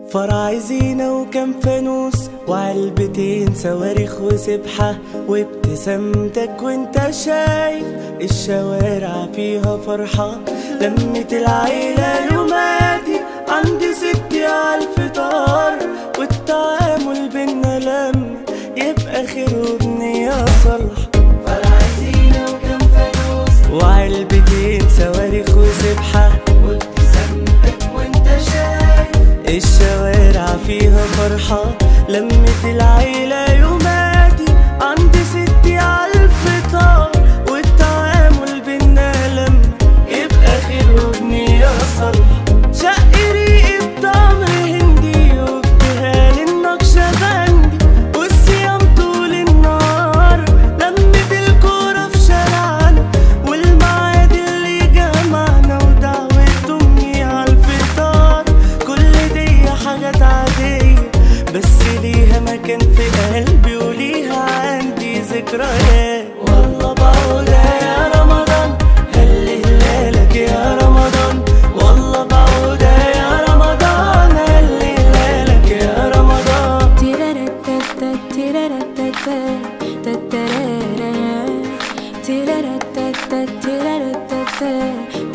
فرع زينة وكم فانوس وعلبتين صواريخ وسبحة وابتسامتك وانت شايف الشوارع فيها فرحة لمة العيلة يوماتي عندي ستي عالفطار والتعامل بينا لما يبقى خير وبنية صلح فرع زينة وكم فانوس وعلبتين صواريخ وسبحة وابتسامتك وانت شايف الشوارع فيها فرحة لمة العيلة يوماتي عند ستي عالفطار والتعامل بينا لما يبقى خير وبنية صلح شق ريقي بتمر هندي وابتهال النقشبندي والصيام طول النهار لمة الكورة في شارعنا والميعاد اللي جمعنا ودعوة أمي عالفطار كل دي حاجات عادية بس ليها مكان في قلبي وليها عندي ذكريات والله بعودها يا رمضان هل هلالك يا رمضان والله بعودها يا رمضان هل هلالك يا رمضان تيراراتاتا تيراراتاتا تاتارارا تيراراتاتا تيراراتاتا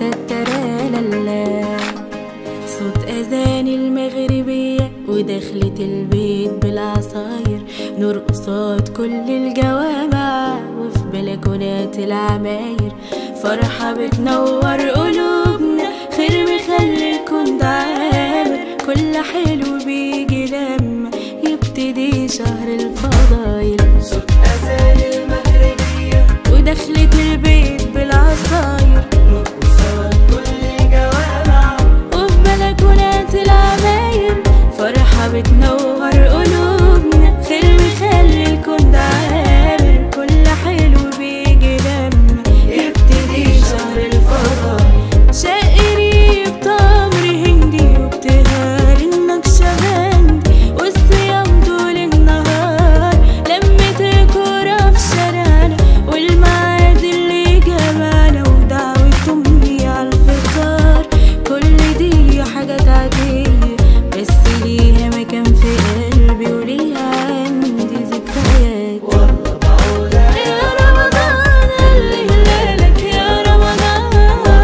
تاتارالالا صوت أذان المغربية ودخلة البيت بالعصاير نرقص صوت كل الجوامع وفي بلكونات العماير فرحة بتنور قلوبنا خير مخلي الكون ده عامر كل حلو بيجي لما يبتدي شهر الفضايل صوت أذان المغربية ودخلة البيت بالعصاير وصوت كل جوامع وفي بلكونات العماير فرحة بتنور قلوبنا خير مخلي الكون ده عامر كل حلو بيجي لما يبتدي شهر الفضاء شقري بتمر هندي وابتهال النقشبندي والصيام طول النهار لمة الكورة في شارعنا والميعاد اللي جمعنا ودعوة أمي عالفطار كل دي حاجات عادية بس ليها مكان في قلبي وليها عندي ذكريات والله بعودها يا رمضان اللي هلالك يا رمضان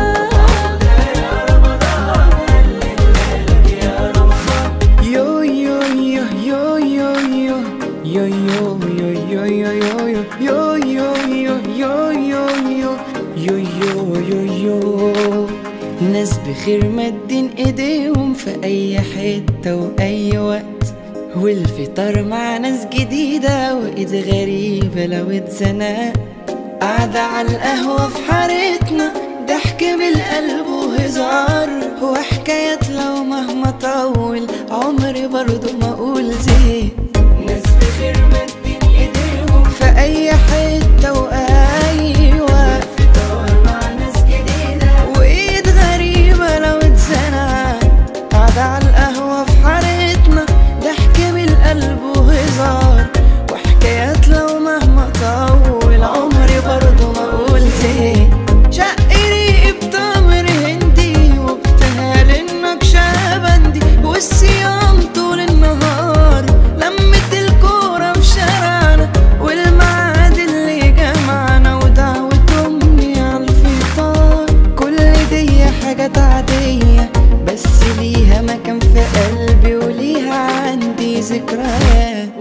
يا رمضان هل هلالك يا رمضان Yo yo yo yo yo yo yo yo yo yo yo yo yo yo yo yo yo yo yo yo ناس بخير مادين ايديهم في اي حتة واي وقت والفطار مع ناس جديدة وايد غريبة لو اتزنقت قاعدة على القهوة في حارتنا ضحك بالقلب وهزار وحكايات لو مهما طول عمري برضو ما اقول زين ناس بخير مادين ايديهم في اي حتة واي وقت فطار مع ناس جديدة وايد غريبة لو اتزنقت قاعدة على القهوة في حارتنا ضحك بالقلب وهزار وحكايات لو مهما طول عمري برضو ما اقول زين شق ريقي بتمر هندي وابتهال النقشبندي والصيام طول النهار لمة الكورة في شارعنا والميعاد اللي جمعنا ودعوة أمي عالفطار كل دي حاجات عادية بس ليها مكان في قلبي وليها عندي ذكريات